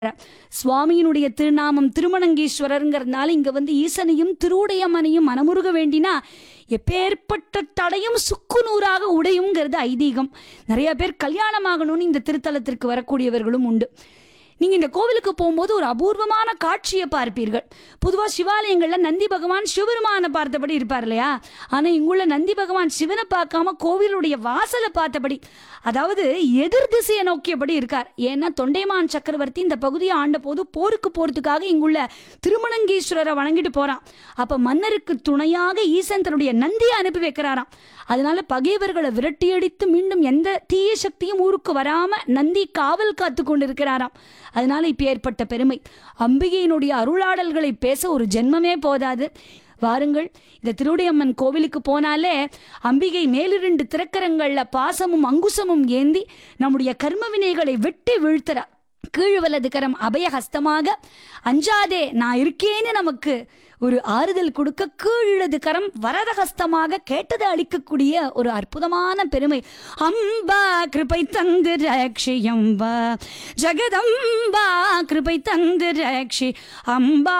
சுவாமியினுடைய திருநாமம் திருமணங்கீஸ்வரருங்கிறதுனால இங்க வந்து ஈசனையும் திருவுடையம்மனையும் மனமுருக வேண்டினா எப்பேற்பட்ட தடையும் சுக்குநூறாக உடையுங்கிறது ஐதீகம் நிறைய பேர் கல்யாணமாகணும்னு இந்த திருத்தலத்திற்கு வரக்கூடியவர்களும் உண்டு நீங்க இந்த கோவிலுக்கு போகும்போது ஒரு அபூர்வமான காட்சியை பார்ப்பீர்கள் பொதுவா சிவாலயங்கள்ல நந்தி பகவான் சிவபெருமானை பார்த்தபடி இருப்பார் இல்லையா ஆனா இங்குள்ள நந்தி பகவான் சிவனை பார்க்காம கோவிலுடைய வாசலை பார்த்தபடி அதாவது எதிர் திசையை நோக்கியபடி இருக்கார் ஏன்னா தொண்டைமான் சக்கரவர்த்தி இந்த பகுதியை ஆண்ட போது போருக்கு போறதுக்காக இங்குள்ள திருமணங்கீஸ்வரரை வணங்கிட்டு போறான் அப்ப மன்னருக்கு துணையாக ஈசன் தன்னுடைய நந்தியை அனுப்பி வைக்கிறாராம் அதனால பகைவர்களை விரட்டியடித்து மீண்டும் எந்த தீய சக்தியும் ஊருக்கு வராம நந்தி காவல் காத்து கொண்டிருக்கிறாராம் அதனால இப்ப ஏற்பட்ட பெருமை அம்பிகையினுடைய அருளாடல்களை பேச ஒரு ஜென்மமே போதாது வாருங்கள் இந்த திருவுடையம்மன் கோவிலுக்கு போனாலே அம்பிகை மேலிரண்டு திறக்கரங்கள்ல பாசமும் அங்குசமும் ஏந்தி நம்முடைய கர்ம வினைகளை வெட்டி வீழ்த்துறா கீழ் வலது கரம் அபயஹஸ்தமாக அஞ்சாதே நான் இருக்கேன்னு நமக்கு ஒரு ஆறுதல் கொடுக்க கீழது கரம் வரதஹஸ்தமாக கேட்டதை அளிக்கக்கூடிய ஒரு அற்புதமான பெருமை அம்பா கிருபை தந்து ரக்ஷி அம்பா ஜெகதம்பா கிருபை தந்து ரக்ஷி அம்பா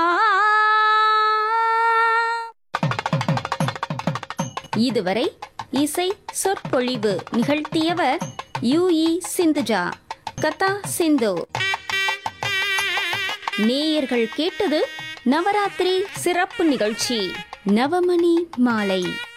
இதுவரை இசை சொற்பொழிவு நிகழ்த்தியவர் யு இ சிந்துஜா கதா சிந்து நேயர்கள் கேட்டது நவராத்திரி சிறப்பு நிகழ்ச்சி நவமணி மாலை